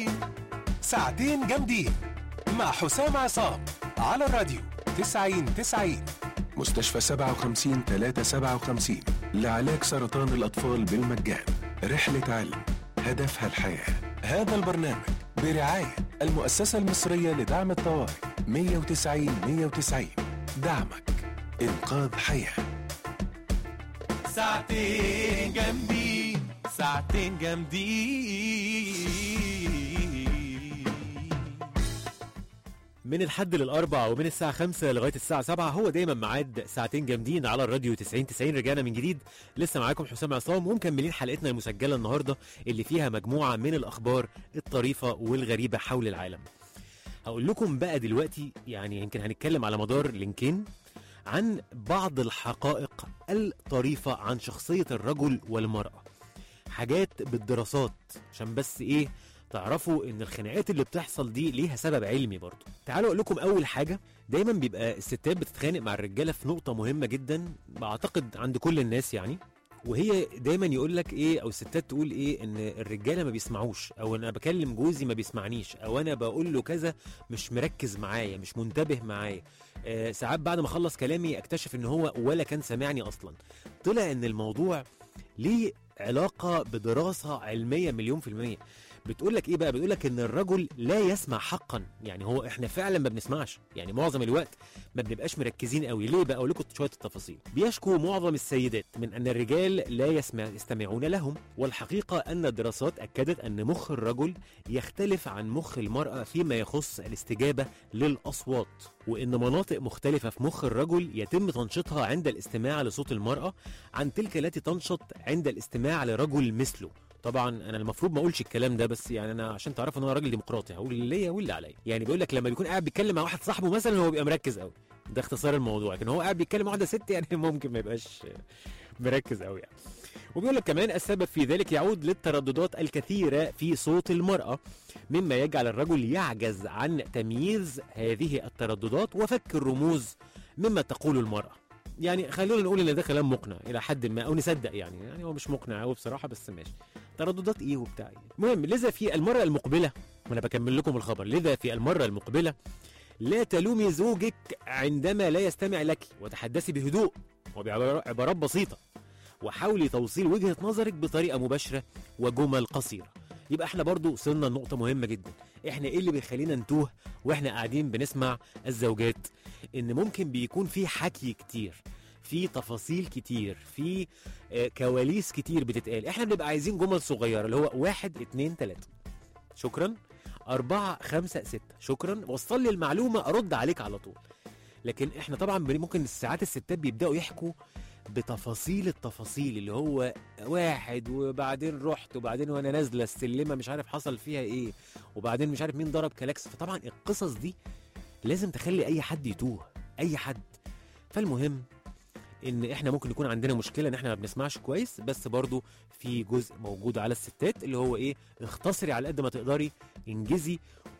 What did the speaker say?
ساعتين جامدين مع حسام عصام على الراديو 90 90 مستشفى 57 357 لعلاج سرطان الأطفال بالمجان رحلة علم هدفها الحياة هذا البرنامج برعاية المؤسسة المصرية لدعم الطوارئ 190 190 دعمك إنقاذ حياة ساعتين جامدين ساعتين جامدين من الحد للأربع ومن الساعة 5 لغاية الساعة 7 هو دايما ميعاد ساعتين جامدين على الراديو 90 90 رجعنا من جديد لسه معاكم حسام عصام ومكملين حلقتنا المسجلة النهاردة اللي فيها مجموعة من الأخبار الطريفة والغريبة حول العالم هقول لكم بقى دلوقتي يعني يمكن هنتكلم على مدار لينكين عن بعض الحقائق الطريفة عن شخصية الرجل والمرأة حاجات بالدراسات عشان بس ايه تعرفوا ان الخناقات اللي بتحصل دي ليها سبب علمي برضو تعالوا اقول لكم اول حاجه دايما بيبقى الستات بتتخانق مع الرجاله في نقطه مهمه جدا بعتقد عند كل الناس يعني وهي دايما يقول لك ايه او الستات تقول ايه ان الرجاله ما بيسمعوش او انا بكلم جوزي ما بيسمعنيش او انا بقول له كذا مش مركز معايا مش منتبه معايا آه ساعات بعد ما اخلص كلامي اكتشف ان هو ولا كان سامعني اصلا طلع ان الموضوع ليه علاقه بدراسه علميه مليون في الميه بتقول لك ايه بقى بتقول لك ان الرجل لا يسمع حقا يعني هو احنا فعلا ما بنسمعش يعني معظم الوقت ما بنبقاش مركزين قوي ليه بقى اقول لكم شويه التفاصيل بيشكو معظم السيدات من ان الرجال لا يسمع يستمعون لهم والحقيقه ان الدراسات اكدت ان مخ الرجل يختلف عن مخ المراه فيما يخص الاستجابه للاصوات وان مناطق مختلفه في مخ الرجل يتم تنشيطها عند الاستماع لصوت المراه عن تلك التي تنشط عند الاستماع لرجل مثله طبعا انا المفروض ما اقولش الكلام ده بس يعني انا عشان تعرفوا ان انا راجل ديمقراطي هقول اللي ليا واللي عليا يعني بيقول لك لما بيكون قاعد بيتكلم مع واحد صاحبه مثلا هو بيبقى مركز قوي ده اختصار الموضوع لكن هو قاعد بيتكلم مع واحده ست يعني ممكن ما يبقاش مركز قوي يعني وبيقول لك كمان السبب في ذلك يعود للترددات الكثيره في صوت المراه مما يجعل الرجل يعجز عن تمييز هذه الترددات وفك الرموز مما تقول المراه يعني خلونا نقول ان ده كلام مقنع الى حد ما او نصدق يعني يعني هو مش مقنع قوي بصراحه بس ماشي ترددات ايه وبتاع ايه المهم لذا في المره المقبله وانا بكمل لكم الخبر لذا في المره المقبله لا تلومي زوجك عندما لا يستمع لك وتحدثي بهدوء وبعبارات بسيطه وحاولي توصيل وجهه نظرك بطريقه مباشره وجمل قصيره يبقى احنا برضو وصلنا لنقطه مهمه جدا احنا ايه اللي بيخلينا نتوه واحنا قاعدين بنسمع الزوجات ان ممكن بيكون في حكي كتير في تفاصيل كتير في آه، كواليس كتير بتتقال احنا بنبقى عايزين جمل صغيره اللي هو واحد اتنين تلاته شكرا أربعة خمسة ستة شكرا وصل لي المعلومة أرد عليك على طول لكن احنا طبعا بن- ممكن ساعات الستات بيبدأوا يحكوا بتفاصيل التفاصيل اللي هو واحد وبعدين رحت وبعدين وانا نازله السلمه مش عارف حصل فيها ايه وبعدين مش عارف مين ضرب كلاكس فطبعا القصص دي لازم تخلي اي حد يتوه اي حد فالمهم ان احنا ممكن يكون عندنا مشكله ان احنا ما بنسمعش كويس بس برضو في جزء موجود على الستات اللي هو ايه اختصري على قد ما تقدري انجزي